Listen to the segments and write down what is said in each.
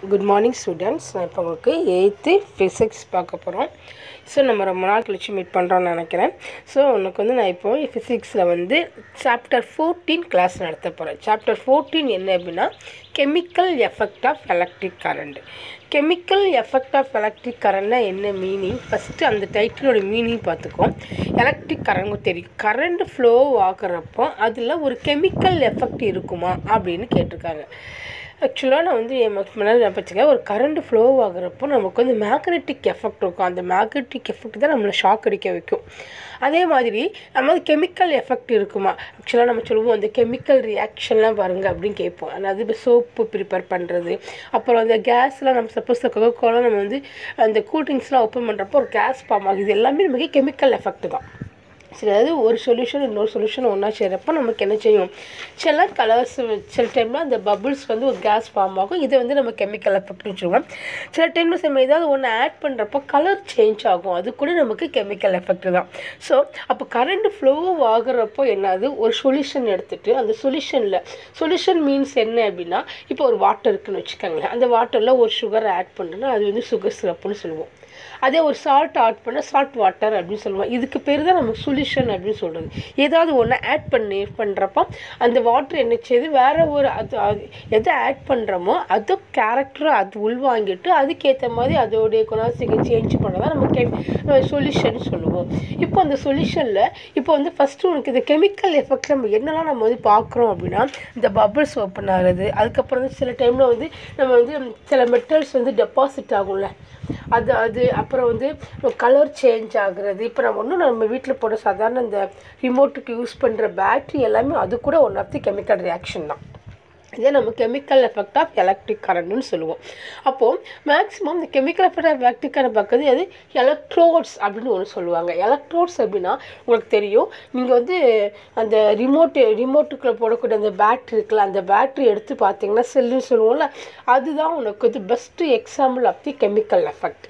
good morning students நான் இப்போ உங்களுக்கு எயித்து ஃபிசிக்ஸ் பார்க்க போகிறோம் ஸோ நம்ம ரொம்ப நாள் கழிச்சு மீட் பண்ணுறோன்னு நினைக்கிறேன் ஸோ உனக்கு வந்து நான் இப்போ ஃபிசிக்ஸில் வந்து சாப்டர் ஃபோர்டீன் கிளாஸ் நடத்த போகிறேன் சாப்டர் ஃபோர்டீன் என்ன அப்படின்னா chemical effect of electric current chemical effect of electric கரண்ட்னா என்ன மீனிங் ஃபஸ்ட்டு அந்த டைட்டிலோட மீனிங் பார்த்துக்கோ எலக்ட்ரிக் கரண்ட் தெரியும் கரண்ட் ஃப்ளோ ஆகிறப்போ அதில் ஒரு கெமிக்கல் எஃபெக்ட் இருக்குமா அப்படின்னு கேட்டிருக்காங்க ஆக்சுவலாக நான் வந்து என் முன்னாடி நான் வச்சுக்கேன் ஒரு கரண்ட் ஃப்ளோ ஆகுறப்போ நமக்கு வந்து மேக்னெட்டிக் எஃபெக்ட் இருக்கும் அந்த மேக்னெட்டிக் எஃபெக்ட் தான் நம்மளை ஷாக் அடிக்க வைக்கும் அதே மாதிரி நம்ம வந்து கெமிக்கல் எஃபெக்ட் இருக்குமா ஆக்சுவலாக நம்ம சொல்லுவோம் அந்த கெமிக்கல் ரியாக்ஷன்லாம் பாருங்க அப்படின்னு கேட்போம் அதாவது இப்போ சோப்பு ப்ரிப்பேர் பண்ணுறது அப்புறம் அந்த கேஸ்லாம் நம்ம சப்போஸ் கொக்கோலாம் நம்ம வந்து அந்த கூல்ட்ரிங்க்ஸ்லாம் ஓப்பன் பண்ணுறப்போ ஒரு கேஸ் ஃபார்ம் ஆகுது இது எல்லாமே நமக்கு கெமிக்கல் எஃபெக்ட் தான் சரி அதாவது ஒரு சொல்யூஷன் இன்னொரு சொல்யூஷன் ஒன்றா செய்கிறப்போ நமக்கு என்ன செய்யும் சில கலர்ஸ் சில டைமில் அந்த பபுள்ஸ் வந்து ஒரு கேஸ் ஃபார்ம் ஆகும் இதை வந்து நம்ம கெமிக்கல் எஃபெக்ட்னு சொல்லுவோம் சில டைமில் நம்ம ஏதாவது ஒன்று ஆட் பண்ணுறப்போ கலர் சேஞ்ச் ஆகும் அது கூட நமக்கு கெமிக்கல் எஃபெக்ட் தான் ஸோ அப்போ கரண்ட் ஃப்ளோ ஆகுறப்போ என்னது ஒரு சொல்யூஷன் எடுத்துகிட்டு அந்த சொல்யூஷனில் சொல்யூஷன் மீன்ஸ் என்ன அப்படின்னா இப்போ ஒரு வாட்டர் இருக்குன்னு வச்சுக்கோங்களேன் அந்த வாட்டரில் ஒரு சுகர் ஆட் பண்ணுறோன்னா அது வந்து சுகர் சிரப்புன்னு சொல்லுவோம் அதே ஒரு சால்ட் ஆட் பண்ண சால்ட் வாட்டர் அப்படின்னு சொல்லுவோம் இதுக்கு பேர் தான் நம்ம சொல்யூஷன் அப்படின்னு சொல்கிறது ஏதாவது ஒன்று ஆட் பண்ணி பண்ணுறப்போ அந்த வாட்டர் என்ன செய்யுது வேறு ஒரு அது அது எதை ஆட் பண்ணுறோமோ அது கேரக்டரை அது உள்வாங்கிட்டு அதுக்கேற்ற மாதிரி அதோடைய குணாசிகை சேஞ்ச் பண்ணதான் நம்ம கெ சொல்யூஷன் சொல்லுவோம் இப்போ அந்த சொல்யூஷனில் இப்போ வந்து ஃபஸ்ட்டு உனக்கு இந்த கெமிக்கல் எஃபெக்ட் நம்ம என்னெல்லாம் நம்ம வந்து பார்க்குறோம் அப்படின்னா இந்த பபிள்ஸ் ஓப்பன் ஆகுறது அதுக்கப்புறம் வந்து சில டைமில் வந்து நம்ம வந்து சில மெட்டல்ஸ் வந்து டெபாசிட் ஆகும்ல அது அது அப்புறம் வந்து கலர் சேஞ்ச் ஆகுறது இப்போ நம்ம ஒன்றும் நம்ம வீட்டில் போட சாதாரண இந்த ரிமோட்டுக்கு யூஸ் பண்ணுற பேட்ரி எல்லாமே அது கூட one of the chemical reaction தான் இதே நம்ம கெமிக்கல் எஃபெக்ட் ஆஃப் எலக்ட்ரிக் கரண்ட்னு சொல்லுவோம் அப்போது மேக்ஸிமம் இந்த chemical effect of electric current பார்க்குறது அது எலக்ட்ரோட்ஸ் அப்படின்னு ஒன்று சொல்லுவாங்க எலக்ட்ரோட்ஸ் அப்படின்னா உங்களுக்கு தெரியும் நீங்கள் வந்து அந்த ரிமோட்டு ரிமோட்டுக்குள்ளே போடக்கூடிய அந்த பேட்ரி இருக்குல்ல அந்த பேட்ரி எடுத்து பார்த்தீங்கன்னா செல்லுன்னு சொல்லுவோம்ல அதுதான் உனக்கு வந்து best example of the chemical effect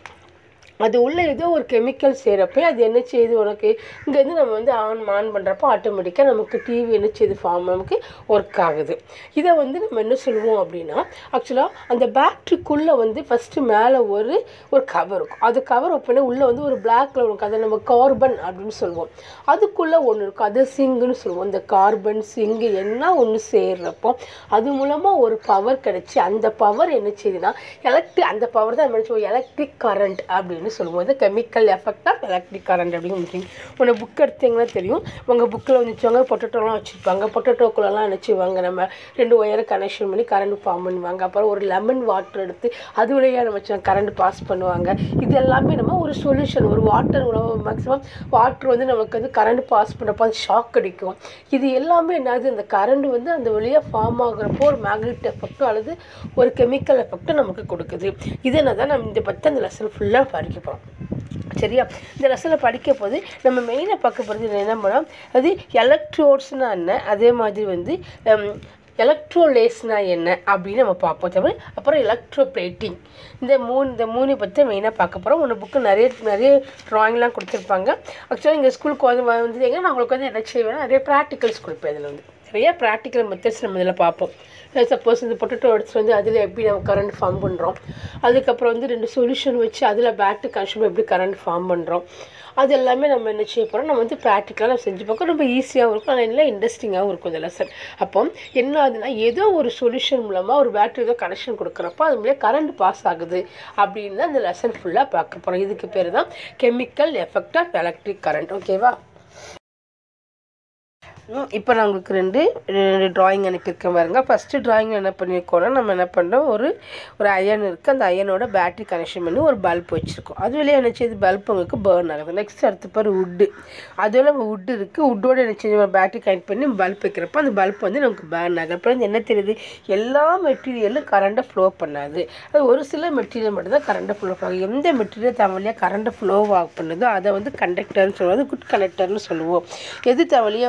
அது உள்ள ஏதோ ஒரு கெமிக்கல் செய்கிறப்ப அது என்ன செய்யுது உனக்கு இங்கேருந்து நம்ம வந்து ஆன் ஆன் பண்ணுறப்போ ஆட்டோமேட்டிக்காக நமக்கு டிவி என்ன செய்யுது ஃபார்ம் நமக்கு ஒர்க் ஆகுது இதை வந்து நம்ம என்ன சொல்லுவோம் அப்படின்னா ஆக்சுவலாக அந்த பேட்ரிக்குள்ளே வந்து ஃபஸ்ட்டு மேலே ஒரு ஒரு கவர் இருக்கும் அது கவர் ஓப்பன் உள்ளே வந்து ஒரு பிளாக் கலர் இருக்கும் அதை நம்ம கார்பன் அப்படின்னு சொல்லுவோம் அதுக்குள்ளே ஒன்று இருக்கும் அது சிங்குன்னு சொல்லுவோம் இந்த கார்பன் சிங்கு என்ன ஒன்று சேர்றப்போ அது மூலமாக ஒரு பவர் கிடச்சி அந்த பவர் என்ன செய்யுதுன்னா எலக்ட்ரிக் அந்த பவர் தான் நம்ம சொல்லுவோம் எலக்ட்ரிக் கரண்ட் அப்படின்னு அப்படின்னு சொல்லுவோம் இது chemical effect of electric current அப்படின்னு முடிச்சிங்க உங்களை புக் எடுத்தீங்கன்னா தெரியும் உங்கள் புக்கில் வந்து வச்சுவாங்க பொட்டேட்டோலாம் வச்சுருப்பாங்க பொட்டேட்டோக்குள்ளெல்லாம் நினச்சிவாங்க நம்ம ரெண்டு ஒயரை கனெக்ஷன் பண்ணி கரண்ட் ஃபார்ம் பண்ணுவாங்க அப்புறம் ஒரு லெமன் வாட்டர் எடுத்து அது வழியாக நம்ம வச்சு கரண்ட் பாஸ் பண்ணுவாங்க இது எல்லாமே நம்ம ஒரு சொல்யூஷன் ஒரு வாட்டர் மேக்ஸிமம் வாட்டர் வந்து நமக்கு வந்து கரண்ட் பாஸ் பண்ணுறப்போ அது ஷாக் அடிக்கும் இது எல்லாமே என்னது இந்த கரண்ட் வந்து அந்த வழியாக ஃபார்ம் ஆகுறப்போ ஒரு மேக்னெட் எஃபெக்ட்டோ அல்லது ஒரு கெமிக்கல் எஃபெக்ட்டோ நமக்கு கொடுக்குது இது என்ன தான் நம்ம இந்த பற்றி அந்த லெசன் ஃபுல்லாக படிக்க போகிறோம் சரியா இந்த லெசனில் படிக்க போது நம்ம மெயினாக பார்க்க போகிறது என்ன பண்ணோம் அது எலக்ட்ரோட்ஸ்னால் என்ன அதே மாதிரி வந்து எலக்ட்ரோலேஸ்னா என்ன அப்படின்னு நம்ம பார்ப்போம் தமிழ் அப்புறம் எலக்ட்ரோ பிளேட்டிங் இந்த மூணு இந்த மூணு பற்றி மெயினாக பார்க்க போகிறோம் உங்கள் புக்கு நிறைய நிறைய ட்ராயிங்லாம் கொடுத்துருப்பாங்க ஆக்சுவலாக எங்கள் ஸ்கூலுக்கு வந்து வந்து நான் உங்களுக்கு வந்து என்ன செய்வேன் நிறைய ப்ராக்டிகல்ஸ் கொடுப்பேன் இதில் வந்து நிறைய ப்ராக்டிக்கல் மெத்தட்ஸ் நம்ம இதில் பார்ப்போம் சப்போஸ் இந்த பொட்டேட்டோ எடுத்து வந்து அதில் எப்படி நம்ம கரண்ட் ஃபார்ம் பண்ணுறோம் அதுக்கப்புறம் வந்து ரெண்டு சொல்யூஷன் வச்சு அதில் பேட்டரி கன்சியூம் எப்படி கரண்ட் ஃபார்ம் பண்ணுறோம் அது எல்லாமே நம்ம என்ன செய்ய போகிறோம் நம்ம வந்து ப்ராக்டிக்கலாக நம்ம செஞ்சு பார்க்க ரொம்ப ஈஸியாகவும் இருக்கும் ஆனால் இல்லை இன்ட்ரெஸ்டிங்காகவும் இருக்கும் இந்த லெசன் அப்போ என்ன ஆகுதுன்னா ஏதோ ஒரு சொல்யூஷன் மூலமாக ஒரு பேட்டரி ஏதோ கனெக்ஷன் கொடுக்குறப்போ அது மூலியம் கரண்ட் பாஸ் ஆகுது அப்படின்னு தான் இந்த லெசன் ஃபுல்லாக பார்க்க போகிறோம் இதுக்கு பேர் தான் chemical effect of electric current ஓகேவா இப்போ நான் உங்களுக்கு ரெண்டு ரெண்டு ட்ராயிங் எனக்கு இருக்க பாருங்க ஃபஸ்ட்டு ட்ராயிங் என்ன பண்ணியிருக்கோம்னா நம்ம என்ன பண்ணுறோம் ஒரு ஒரு அயன் இருக்குது அந்த அயனோட பேட்டரி கனெக்ஷன் பண்ணி ஒரு பல்ப் வச்சுருக்கோம் அது வெளியே என்ன செய்யுது பல்ப் உங்களுக்கு பேர்ன் ஆகுது நெக்ஸ்ட் அடுத்த பாரு உட்டு அதில் உட்டு இருக்குது உட்டோட என்ன செய்ய பேட்டரி கனெக்ட் பண்ணி பல்ப் வைக்கிறப்போ அந்த பல்ப் வந்து நமக்கு பேர்ன் ஆகுது அப்புறம் என்ன தெரியுது எல்லா மெட்டீரியலும் கரண்ட்டை ஃப்ளோ பண்ணாது அது ஒரு சில மெட்டீரியல் மட்டும் தான் கரண்ட்டை ஃப்ளோ ஆகும் எந்த மெட்டீரியல் தவழியாக கரண்ட்டை ஃப்ளோ ஆக பண்ணுதோ அதை வந்து கண்டக்டர்னு சொல்லுவோம் அது குட் கனெக்டர்னு சொல்லுவோம் எது தவழியாக வந்து கரண்ட்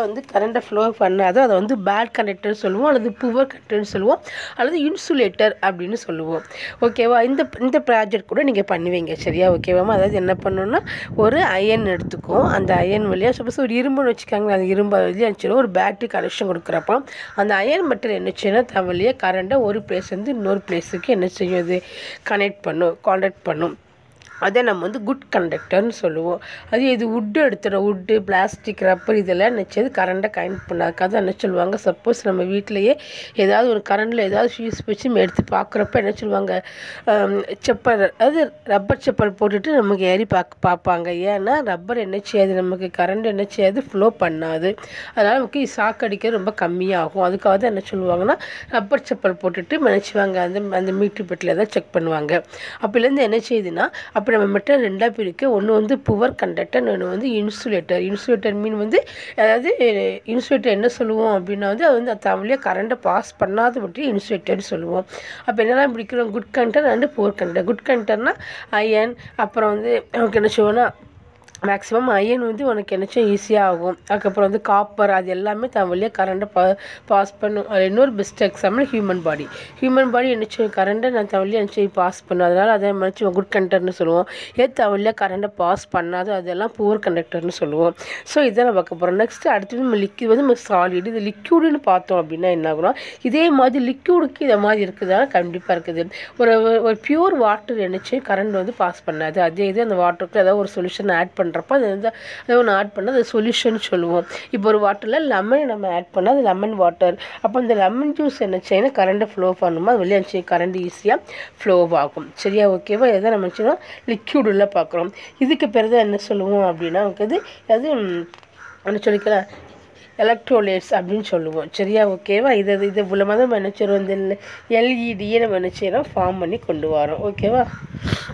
கரண்ட்டை ஃப்ளோ பண்ணாதோ அதை வந்து பேட் கண்டக்டர் சொல்லுவோம் அல்லது புவர் கண்டக்டர்னு சொல்லுவோம் அல்லது இன்சுலேட்டர் அப்படின்னு சொல்லுவோம் ஓகேவா இந்த இந்த ப்ராஜெக்ட் கூட நீங்கள் பண்ணுவீங்க சரியா ஓகேவாமா அதாவது என்ன பண்ணணும்னா ஒரு அயன் எடுத்துக்கும் அந்த அயன் வழியாக சப்போஸ் ஒரு இரும்புன்னு வச்சுக்காங்களேன் அந்த இரும்பு வழியாக இருந்துச்சுன்னா ஒரு பேட்டரி கனெக்ஷன் கொடுக்குறப்போ அந்த அயன் மெட்டீரியல் என்ன செய்யணும் தன் வழியாக கரண்ட்டை ஒரு பிளேஸ்லேருந்து இன்னொரு பிளேஸுக்கு என்ன செய்யும் அது கனெக்ட் பண்ணும் கான்டாக்ட் பண்ணும் அதை நம்ம வந்து குட் கண்டக்டர்னு சொல்லுவோம் அது இது உட்டு எடுத்துடும் உட்டு பிளாஸ்டிக் ரப்பர் இதெல்லாம் நினச்சது கரண்ட்டை கனெக்ட் பண்ணாக்காது என்ன சொல்லுவாங்க சப்போஸ் நம்ம வீட்டிலையே ஏதாவது ஒரு கரண்டில் ஏதாவது ஃபியூஸ் வச்சு நம்ம எடுத்து பார்க்குறப்ப என்ன சொல்லுவாங்க ஆம், செப்பல் அதாவது ரப்பர் செப்பல் போட்டுட்டு நமக்கு ஏறி பார்க்க பார்ப்பாங்க ஏன்னா ரப்பர் என்ன செய்யாது நமக்கு கரண்ட் என்ன செய்யாது ஃப்ளோ பண்ணாது அதனால் நமக்கு ஷாக் அடிக்கிறது ரொம்ப கம்மியாகும் அதுக்காக தான் என்ன சொல்லுவாங்கன்னா ரப்பர் செப்பல் போட்டுட்டு நினச்சிவாங்க அந்த அந்த மீட்ரு பெட்டில் தான் செக் பண்ணுவாங்க அப்போலேருந்து என்ன செய்யுதுன்னா அப்போ நம்ம மெட்டல் ரெண்டாக பிரிக்க ஒன்று வந்து புவர் கண்டக்டர் ஒன்று வந்து இன்சுலேட்டர் இன்சுலேட்டர் மீன் வந்து அதாவது இன்சுலேட்டர் என்ன சொல்லுவோம் அப்படின்னா வந்து அது வந்து தமிழே கரண்ட்டை பாஸ் பண்ணாத பற்றி இன்சுலேட்டர்னு சொல்லுவோம் அப்போ என்னெல்லாம் பிடிக்கிறோம் good conductor and poor conductor good கண்டக்டர்னா அயன் அப்புறம் வந்து நமக்கு என்ன சொல்லுவோம்னா மேக்ஸிமம் அயன் வந்து உனக்கு என்னச்சோ ஈஸியாக ஆகும் அதுக்கப்புறம் வந்து காப்பர் அது எல்லாமே தன் வழியாக கரண்ட்டை பா பாஸ் பண்ணும் அது இன்னொரு best example human body human body என்னச்சு கரண்ட்டை நான் தன் வழியாக நினச்சி பாஸ் பண்ணும் அதனால் அதை நினச்சி குட் கண்டக்டர்னு சொல்லுவோம் ஏன் தன் வழியாக கரண்ட்டை பாஸ் பண்ணாதோ அதெல்லாம் புவர் கண்டக்டர்னு சொல்லுவோம் ஸோ இதை நம்ம பார்க்க போகிறோம் நெக்ஸ்ட் அடுத்தது நம்ம லிக்விட் வந்து நம்ம சாலிட் இது லிக்யூடுன்னு பார்த்தோம் அப்படின்னா என்ன ஆகும் இதே மாதிரி லிக்யூடுக்கு இதை மாதிரி இருக்குதா கண்டிப்பாக இருக்குது ஒரு ஒரு பியூர் வாட்டர் என்னச்சு கரண்ட் வந்து பாஸ் பண்ணாது அதே இது அந்த வாட்டருக்கு ஏதாவது ஒரு சொல்யூஷன் ஆட் பண்ணுறப்ப அது வந்து அதை ஒன்று ஆட் பண்ணால் அது சொல்யூஷன் சொல்லுவோம் இப்போ ஒரு வாட்டரில் லெமன் நம்ம ஆட் பண்ணால் அது லெமன் வாட்டர் அப்போ இந்த லெமன் ஜூஸ் என்ன செய்யணும் கரண்ட்டை ஃப்ளோ பண்ணுமா அது வெளியே செய்யும் கரண்ட் ஈஸியாக ஃப்ளோ ஆகும் சரியா ஓகேவா எதை நம்ம செய்யணும் லிக்யூட் உள்ள பார்க்குறோம் இதுக்கு பிறகு என்ன சொல்லுவோம் அப்படின்னா நமக்கு இது அது ம், என்ன சொல்லிக்கலாம் எலக்ட்ரோலேட்ஸ் அப்படின்னு சொல்லுவோம் சரியா ஓகேவா இது இது மூலமாக தான் நம்ம என்ன செய்கிறோம் இந்த எல்இடியை நம்ம என்ன செய்கிறோம் ஃபார்ம் பண்ணி கொண்டு வரோம் ஓகேவா